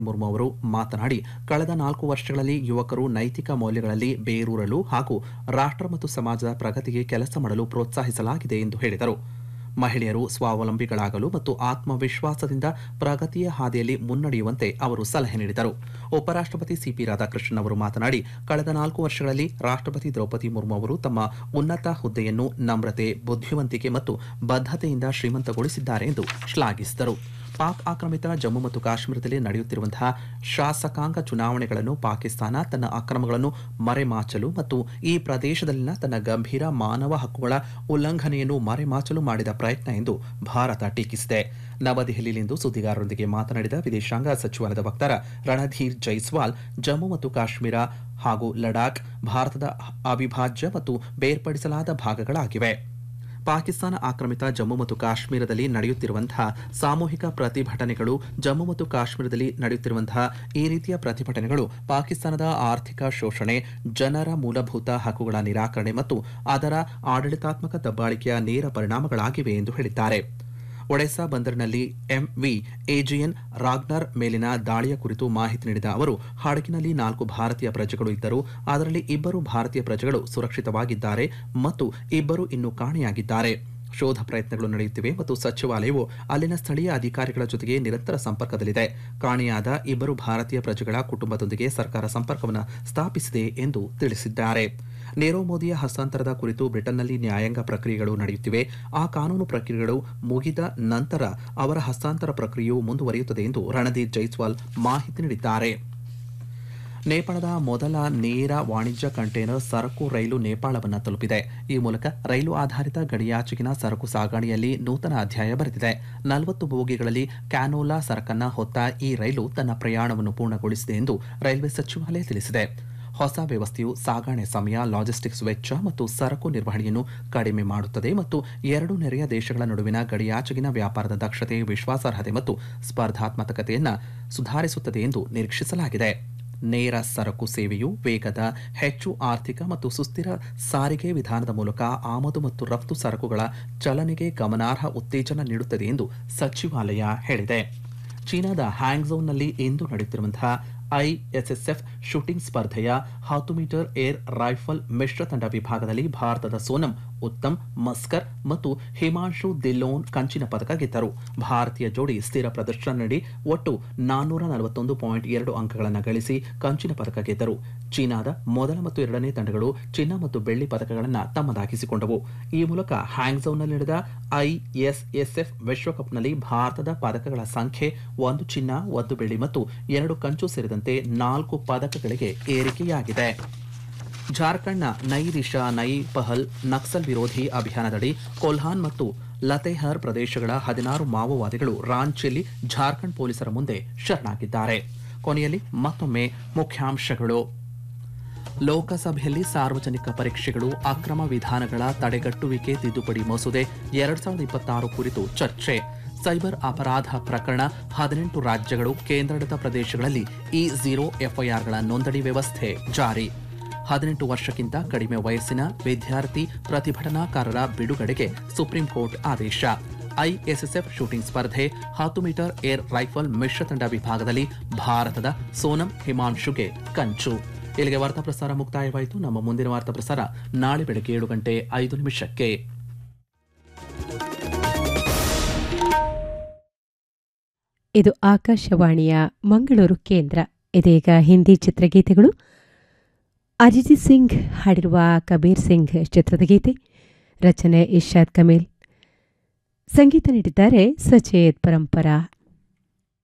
ಮುರ್ಮು ಅವರು ಮಾತನಾಡಿ ಕಳೆದ ನಾಲ್ಕು ವರ್ಷಗಳಲ್ಲಿ ಯುವಕರು ನೈತಿಕ ಮೌಲ್ಯಗಳಲ್ಲಿ ಬೇರೂರಲು ಹಾಗೂ ರಾಷ್ಟ್ರ ಮತ್ತು ಸಮಾಜದ ಪ್ರಗತಿಗೆ ಕೆಲಸ ಮಾಡಲು ಪ್ರೋತ್ಸಾಹಿಸಲಾಗಿದೆ ಎಂದು ಹೇಳಿದರು ಮಹಿಳೆಯರು ಸ್ವಾವಲಂಬಿಗಳಾಗಲು ಮತ್ತು ಆತ್ಮವಿಶ್ವಾಸದಿಂದ ಪ್ರಗತಿಯ ಹಾದಿಯಲ್ಲಿ ಮುನ್ನಡೆಯುವಂತೆ ಅವರು ಸಲಹೆ ನೀಡಿದರು ಉಪರಾಷ್ಟ್ರಪತಿ ಸಿಪಿ ರಾಧಾಕೃಷ್ಣನ್ ಅವರು ಮಾತನಾಡಿ ಕಳೆದ ನಾಲ್ಕು ವರ್ಷಗಳಲ್ಲಿ ರಾಷ್ಟ್ರಪತಿ ದ್ರೌಪದಿ ಮುರ್ಮು ಅವರು ತಮ್ಮ ಉನ್ನತ ಹುದ್ದೆಯನ್ನು ನಮ್ರತೆ ಬುದ್ಧಿವಂತಿಕೆ ಮತ್ತು ಬದ್ಧತೆಯಿಂದ ಶ್ರೀಮಂತಗೊಳಿಸಿದ್ದಾರೆ ಎಂದು ಶ್ಲಾಘಿಸಿದರು ಪಾಕ್ ಆಕ್ರಮಿತ ಜಮ್ಮು ಮತ್ತು ಕಾಶ್ಮೀರದಲ್ಲಿ ನಡೆಯುತ್ತಿರುವಂತಹ ಶಾಸಕಾಂಗ ಚುನಾವಣೆಗಳನ್ನು ಪಾಕಿಸ್ತಾನ ತನ್ನ ಅಕ್ರಮಗಳನ್ನು ಮರೆಮಾಚಲು ಮತ್ತು ಈ ಪ್ರದೇಶದಲ್ಲಿನ ತನ್ನ ಗಂಭೀರ ಮಾನವ ಹಕ್ಕುಗಳ ಉಲ್ಲಂಘನೆಯನ್ನು ಮರೆಮಾಚಲು ಮಾಡಿದ ಪ್ರಯತ್ನ ಎಂದು ಭಾರತ ಟೀಕಿಸಿದೆ ನವದೆಹಲಿಯಲ್ಲಿಂದು ಸುದ್ದಿಗಾರರೊಂದಿಗೆ ಮಾತನಾಡಿದ ವಿದೇಶಾಂಗ ಸಚಿವಾಲಯದ ವಕ್ತಾರ ರಣಧೀರ್ ಜೈಸ್ವಾಲ್ ಜಮ್ಮು ಮತ್ತು ಕಾಶ್ಮೀರ ಹಾಗೂ ಲಡಾಖ್ ಭಾರತದ ಅವಿಭಾಜ್ಯ ಮತ್ತು ಬೇರ್ಪಡಿಸಲಾದ ಭಾಗಗಳಾಗಿವೆ ಪಾಕಿಸ್ತಾನ ಆಕ್ರಮಿತ ಜಮ್ಮು ಮತ್ತು ಕಾಶ್ಮೀರದಲ್ಲಿ ನಡೆಯುತ್ತಿರುವಂತಹ ಸಾಮೂಹಿಕ ಪ್ರತಿಭಟನೆಗಳು ಜಮ್ಮು ಮತ್ತು ಕಾಶ್ಮೀರದಲ್ಲಿ ನಡೆಯುತ್ತಿರುವಂತಹ ಈ ರೀತಿಯ ಪ್ರತಿಭಟನೆಗಳು ಪಾಕಿಸ್ತಾನದ ಆರ್ಥಿಕ ಶೋಷಣೆ ಜನರ ಮೂಲಭೂತ ಹಕ್ಕುಗಳ ನಿರಾಕರಣೆ ಮತ್ತು ಅದರ ಆಡಳಿತಾತ್ಮಕ ದಬ್ಬಾಳಿಕೆಯ ನೇರ ಪರಿಣಾಮಗಳಾಗಿವೆ ಎಂದು ಹೇಳಿದ್ದಾರೆ ಒಡೆಸಾ ಬಂದರಿನಲ್ಲಿ ಎಂವಿ ಎಜಿಎನ್ ರಾಗ್ನರ್ ಮೇಲಿನ ದಾಳಿಯ ಕುರಿತು ಮಾಹಿತಿ ನೀಡಿದ ಅವರು ಹಡಗಿನಲ್ಲಿ ನಾಲ್ಕು ಭಾರತೀಯ ಪ್ರಜೆಗಳು ಇದ್ದರು ಅದರಲ್ಲಿ ಇಬ್ಬರು ಭಾರತೀಯ ಪ್ರಜೆಗಳು ಸುರಕ್ಷಿತವಾಗಿದ್ದಾರೆ ಮತ್ತು ಇಬ್ಬರು ಇನ್ನೂ ಕಾಣೆಯಾಗಿದ್ದಾರೆ ಶೋಧ ಪ್ರಯತ್ನಗಳು ನಡೆಯುತ್ತಿವೆ ಮತ್ತು ಸಚಿವಾಲಯವು ಅಲ್ಲಿನ ಸ್ಥಳೀಯ ಅಧಿಕಾರಿಗಳ ಜೊತೆಗೆ ನಿರಂತರ ಸಂಪರ್ಕದಲ್ಲಿದೆ ಕಾಣೆಯಾದ ಇಬ್ಬರು ಭಾರತೀಯ ಪ್ರಜೆಗಳ ಕುಟುಂಬದೊಂದಿಗೆ ಸರ್ಕಾರ ಸಂಪರ್ಕವನ್ನು ಸ್ಥಾಪಿಸಿದೆ ಎಂದು ತಿಳಿಸಿದ್ದಾರೆ ನೀರವ್ ಮೋದಿಯ ಹಸ್ತಾಂತರದ ಕುರಿತು ಬ್ರಿಟನ್ನಲ್ಲಿ ನ್ಯಾಯಾಂಗ ಪ್ರಕ್ರಿಯೆಗಳು ನಡೆಯುತ್ತಿವೆ ಆ ಕಾನೂನು ಪ್ರಕ್ರಿಯೆಗಳು ಮುಗಿದ ನಂತರ ಅವರ ಹಸ್ತಾಂತರ ಪ್ರಕ್ರಿಯೆಯು ಮುಂದುವರಿಯುತ್ತದೆ ಎಂದು ರಣದೀಪ್ ಜೈಸ್ವಾಲ್ ಮಾಹಿತಿ ನೀಡಿದ್ದಾರೆ ನೇಪಾಳದ ಮೊದಲ ನೇರ ವಾಣಿಜ್ಯ ಕಂಟೈನರ್ ಸರಕು ರೈಲು ನೇಪಾಳವನ್ನು ತಲುಪಿದೆ ಈ ಮೂಲಕ ರೈಲು ಆಧಾರಿತ ಗಡಿಯಾಚೆಗಿನ ಸರಕು ಸಾಗಣೆಯಲ್ಲಿ ನೂತನ ಅಧ್ಯಾಯ ಬರೆದಿದೆ ನಲವತ್ತು ಬೋಗಿಗಳಲ್ಲಿ ಕ್ಯಾನೋಲಾ ಸರಕನ್ನ ಹೊತ್ತ ಈ ರೈಲು ತನ್ನ ಪ್ರಯಾಣವನ್ನು ಪೂರ್ಣಗೊಳಿಸಿದೆ ಎಂದು ರೈಲ್ವೆ ಸಚಿವಾಲಯ ತಿಳಿಸಿದೆ ಹೊಸ ವ್ಯವಸ್ಥೆಯು ಸಾಗಣೆ ಸಮಯ ಲಾಜಿಸ್ಟಿಕ್ಸ್ ವೆಚ್ಚ ಮತ್ತು ಸರಕು ನಿರ್ವಹಣೆಯನ್ನು ಕಡಿಮೆ ಮಾಡುತ್ತದೆ ಮತ್ತು ಎರಡು ನೆರೆಯ ದೇಶಗಳ ನಡುವಿನ ಗಡಿಯಾಚೆಗಿನ ವ್ಯಾಪಾರದ ದಕ್ಷತೆ ವಿಶ್ವಾಸಾರ್ಹತೆ ಮತ್ತು ಸ್ಪರ್ಧಾತ್ಮಕತೆಯನ್ನು ಸುಧಾರಿಸುತ್ತದೆ ಎಂದು ನಿರೀಕ್ಷಿಸಲಾಗಿದೆ ನೇರ ಸರಕು ಸೇವೆಯು ವೇಗದ ಹೆಚ್ಚು ಆರ್ಥಿಕ ಮತ್ತು ಸುಸ್ಥಿರ ಸಾರಿಗೆ ವಿಧಾನದ ಮೂಲಕ ಆಮದು ಮತ್ತು ರಫ್ತು ಸರಕುಗಳ ಚಲನೆಗೆ ಗಮನಾರ್ಹ ಉತ್ತೇಜನ ನೀಡುತ್ತದೆ ಎಂದು ಸಚಿವಾಲಯ ಹೇಳಿದೆ ಚೀನಾದ ಹ್ಯಾಂಗ್ಝೌನಲ್ಲಿ ಇಂದು ನಡೆಯುತ್ತಿರುವಂತಹ ಐಎಸ್ಎಸ್ಎಫ್ ಶೂಟಿಂಗ್ ಸ್ಪರ್ಧೆಯ ಹತ್ತು ಮೀಟರ್ ಏರ್ ರೈಫಲ್ ಮಿಶ್ರ ತಂಡ ವಿಭಾಗದಲ್ಲಿ ಭಾರತದ ಸೋನಂ ಉತ್ತಮ್ ಮಸ್ಕರ್ ಮತ್ತು ಹಿಮಾಂಶು ದಿಲ್ಲೋನ್ ಕಂಚಿನ ಪದಕ ಗೆದ್ದರು ಭಾರತೀಯ ಜೋಡಿ ಸ್ಥಿರ ಪ್ರದರ್ಶನ ನೀಡಿ ಒಟ್ಟು ನಾನ್ನೂರ ನಲವತ್ತೊಂದು ಪಾಯಿಂಟ್ ಎರಡು ಅಂಕಗಳನ್ನು ಗಳಿಸಿ ಕಂಚಿನ ಪದಕ ಗೆದ್ದರು ಚೀನಾದ ಮೊದಲ ಮತ್ತು ಎರಡನೇ ತಂಡಗಳು ಚಿನ್ನ ಮತ್ತು ಬೆಳ್ಳಿ ಪದಕಗಳನ್ನು ತಮ್ಮದಾಗಿಸಿಕೊಂಡವು ಈ ಮೂಲಕ ಹ್ಯಾಂಗ್ಝೌನಲ್ಲಿ ನಡೆದ ಐಎಸ್ಎಸ್ಎಫ್ ವಿಶ್ವಕಪ್ನಲ್ಲಿ ಭಾರತದ ಪದಕಗಳ ಸಂಖ್ಯೆ ಒಂದು ಚಿನ್ನ ಒಂದು ಬೆಳ್ಳಿ ಮತ್ತು ಎರಡು ಕಂಚು ಸೇರಿದಂತೆ ನಾಲ್ಕು ಪದಕಗಳಿಗೆ ಏರಿಕೆಯಾಗಿದೆ ಜಾರ್ಖಂಡ್ನ ನೈ ದಿಶಾ ನೈ ಪಹಲ್ ನಕ್ಸಲ್ ವಿರೋಧಿ ಅಭಿಯಾನದಡಿ ಕೊಲ್ಹಾನ್ ಮತ್ತು ಲತೆಹರ್ ಪ್ರದೇಶಗಳ ಹದಿನಾರು ಮಾವೋವಾದಿಗಳು ರಾಂಚಿಯಲ್ಲಿ ಜಾರ್ಖಂಡ್ ಪೊಲೀಸರ ಮುಂದೆ ಶರಣಾಗಿದ್ದಾರೆ ಕೊನೆಯಲ್ಲಿ ಮತ್ತೊಮ್ಮೆ ಮುಖ್ಯಾಂಶಗಳು ಲೋಕಸಭೆಯಲ್ಲಿ ಸಾರ್ವಜನಿಕ ಪರೀಕ್ಷೆಗಳು ಅಕ್ರಮ ವಿಧಾನಗಳ ತಡೆಗಟ್ಟುವಿಕೆ ತಿದ್ದುಪಡಿ ಮಸೂದೆ ಎರಡ್ ಸಾವಿರದ ಇಪ್ಪತ್ತಾರು ಕುರಿತು ಚರ್ಚೆ ಸೈಬರ್ ಅಪರಾಧ ಪ್ರಕರಣ ಹದಿನೆಂಟು ರಾಜ್ಯಗಳು ಕೇಂದ್ರಾಡಳಿತ ಪ್ರದೇಶಗಳಲ್ಲಿ ಇ ಝೀರೋ ಎಫ್ಐಆರ್ಗಳ ನೋಂದಣಿ ವ್ಯವಸ್ಥೆ ಜಾರಿ ಹದಿನೆಂಟು ವರ್ಷಕ್ಕಿಂತ ಕಡಿಮೆ ವಯಸ್ಸಿನ ವಿದ್ಯಾರ್ಥಿ ಪ್ರತಿಭಟನಾಕಾರರ ಬಿಡುಗಡೆಗೆ ಸುಪ್ರೀಂ ಕೋರ್ಟ್ ಆದೇಶ ಐಎಸ್ಎಸ್ಎಫ್ ಶೂಟಿಂಗ್ ಸ್ಪರ್ಧೆ ಹತ್ತು ಮೀಟರ್ ಏರ್ ರೈಫಲ್ ಮಿಶ್ರ ತಂಡ ವಿಭಾಗದಲ್ಲಿ ಭಾರತದ ಸೋನಂ ಹಿಮಾಂಶುಗೆ ಕಂಚು ಇಲ್ಲಿಗೆ ವಾರ್ತಾ ಪ್ರಸಾರ ಮುಕ್ತಾಯವಾಯಿತು ನಮ್ಮ ಮುಂದಿನ ವಾರ್ತಾ ಪ್ರಸಾರ ನಾಳೆ ಬೆಳಗ್ಗೆ ಏಳು ಗಂಟೆ ಐದು ನಿಮಿಷಕ್ಕೆ ಇದು ಆಕಾಶವಾಣಿಯ ಮಂಗಳೂರು ಕೇಂದ್ರ ಇದೀಗ ಹಿಂದಿ ಚಿತ್ರಗೀತೆಗಳು ಅಜಿತ್ ಸಿಂಗ್ ಹಾಡಿರುವ ಕಬೀರ್ ಸಿಂಗ್ ಚಿತ್ರದ ಗೀತೆ ರಚನೆ ಇಶಾದ್ ಕಮೀಲ್ ಸಂಗೀತ ನೀಡಿದ್ದಾರೆ ಸಚೇತ್ ಪರಂಪರಾ